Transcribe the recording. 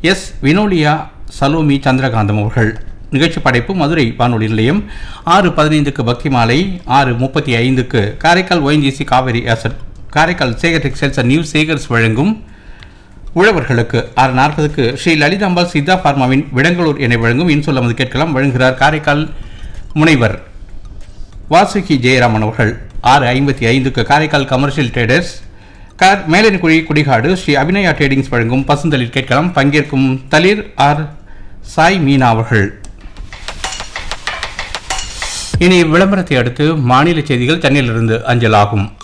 S Vinolia Salome Chandrakantham அவர்கள் நிகழ்ச்சி படைப்பு மதுரை வானொலி நிலையம் ஆறு பதினைந்துக்கு பக்தி மாலை ஆறு முப்பத்தி ஐந்துக்கு Karaikal YGC Kaveri asset Karaikal Sekar textiles and new Sekar's வழங்கும் உழவர்களுக்கு ஆறு நாற்பதுக்கு ஸ்ரீ லலிதாம்பாள் சித்தா பார்மாவின் விடங்களூர் என வழங்கும் இன்சொல் நமது கேட்கலாம் வழங்குகிறார் காரைக்கால் முனைவர் வாசுகி ஜெயராமன் அவர்கள் ஆறு ஐம்பத்தி ஐந்துக்கு காரைக்கால் கமர்ஷியல் ட்ரேடர்ஸ் கார் மேலனிக்குழி குடிகாடு ஸ்ரீ அபிநயா ட்ரேடிங்ஸ் வழங்கும் பசுந்தளிர் கேட்கலாம் பங்கேற்கும் தளிர் ஆர் சாய் மீனா அவர்கள் இனி விளம்பரத்தை அடுத்து மாநில செய்திகள் சென்னையிலிருந்து அஞ்சலாகும்